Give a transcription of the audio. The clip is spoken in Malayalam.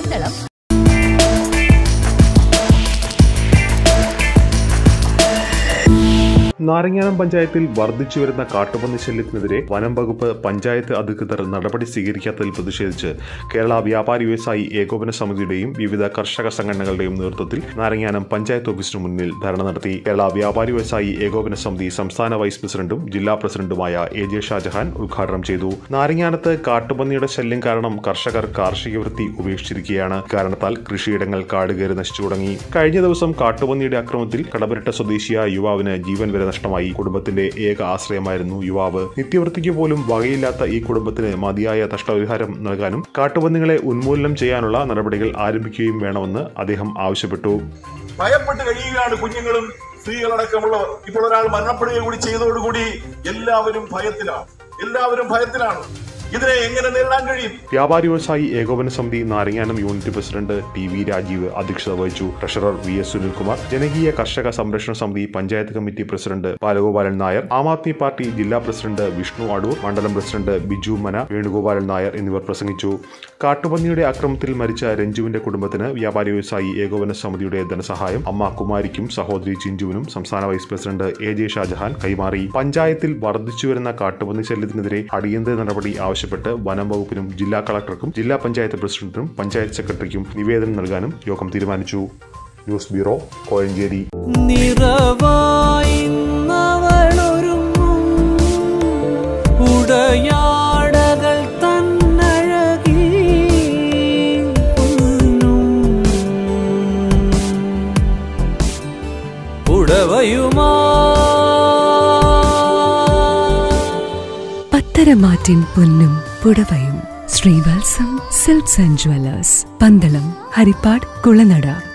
പന്തളം നാരങ്ങാനം പഞ്ചായത്തിൽ വർദ്ധിച്ചു വരുന്ന കാട്ടുപന്നി ശല്യത്തിനെതിരെ വനം വകുപ്പ് പഞ്ചായത്ത് അധികൃതർ നടപടി സ്വീകരിക്കാത്തതിൽ പ്രതിഷേധിച്ച് കേരള വ്യാപാരി വ്യവസായി ഏകോപന സമിതിയുടെയും വിവിധ കർഷക സംഘടനകളുടെയും നേതൃത്വത്തിൽ നാരങ്ങാനം പഞ്ചായത്ത് ഓഫീസിന് മുന്നിൽ ധർണ നടത്തി കേരള വ്യാപാരി വ്യവസായി ഏകോപന സമിതി സംസ്ഥാന വൈസ് പ്രസിഡന്റും ജില്ലാ പ്രസിഡന്റുമായ എ ജെ ഷാജഹാൻ ഉദ്ഘാടനം ചെയ്തു നാരങ്ങാനത്ത് കാട്ടുപന്നിയുടെ ശല്യം കാരണം കർഷകർ കാർഷിക വൃത്തി ഉപേക്ഷിച്ചിരിക്കുകയാണ് കാരണത്താൽ കൃഷിയിടങ്ങൾ കാടുകയറി നശിച്ചു തുടങ്ങി കഴിഞ്ഞ ദിവസം കാട്ടുപന്നിയുടെ ആക്രമണത്തിൽ കടപുരട്ട സ്വദേശിയായ യുവാവിന് ജീവൻ വരെ നഷ്ടമായി കുടുംബത്തിന്റെ ഏക ആശ്രയമായിരുന്നു യുവാവ് നിത്യവൃത്തിക്ക് പോലും വകയില്ലാത്ത ഈ കുടുംബത്തിന് മതിയായ നഷ്ടപരിഹാരം നൽകാനും കാട്ടുപന്നികളെ ഉന്മൂലനം ചെയ്യാനുള്ള നടപടികൾ ആരംഭിക്കുകയും വേണമെന്ന് അദ്ദേഹം ആവശ്യപ്പെട്ടു ഭയപ്പെട്ട് കഴിയുകയാണ് കുഞ്ഞുങ്ങളും സ്ത്രീകളടക്കമുള്ളവർ ഇപ്പോൾ ഒരാൾ മരണപ്പെടുക കൂടി ചെയ്തതോടുകൂടി എല്ലാവരും ഭയത്തിലാണ് എല്ലാവരും ഭയത്തിലാണ് ഇതിനെ എങ്ങനെ നേരിടാൻ കഴിയും വ്യാപാരി വ്യവസായി ഏകോപന സമിതി Naranganam unit president T V Rajeev അധ്യക്ഷത വഹിച്ചു ട്രഷറർ വി എസ് സുനിൽകുമാർ ജനകീയ കർഷക സംരക്ഷണ സമിതി panchayat committee president Balagopalan Nair Aam Aadmi party ജില്ലാ പ്രസിഡന്റ് വിഷ്ണു അടൂർ മണ്ഡലം പ്രസിഡന്റ് ബിജു മന വേണുഗോപാലൻ നായർ എന്നിവർ പ്രസംഗിച്ചു കാട്ടുപന്നിയുടെ ആക്രമണത്തിൽ മരിച്ച രഞ്ജുവിന്റെ കുടുംബത്തിന് വ്യാപാരി വ്യവസായി ഏകോപന സമിതിയുടെ ധനസഹായം അമ്മ കുമാരിക്കും സഹോദരി ചിഞ്ചുവിനും സംസ്ഥാന vice president A J Shajahan കൈമാറി പഞ്ചായത്തിൽ വർദ്ധിച്ചുവരുന്ന കാട്ടുപന്നി ശല്യത്തിനെതിരെ അടിയന്തര നടപടി ആവശ്യപ്പെട്ട് വനം വകുപ്പിനും ജില്ലാ കളക്ടർക്കും ജില്ലാ പഞ്ചായത്ത് പ്രസിഡന്റിനും പഞ്ചായത്ത് സെക്രട്ടറിക്കും നിവേദനം നൽകാനും യോഗം തീരുമാനിച്ചു ന്യൂസ് ബ്യൂറോ കോഴഞ്ചേരി നിറവായി നവളൊരുങ്ങും ഉടയാടകൾ തന്നഴകി പൊന്നും ഉടവയുമാ പത്തരമാറ്റിൻ പൊന്നും പുടവയും Sreevalsam silks and jewellers Pandalam Harippad Kulanada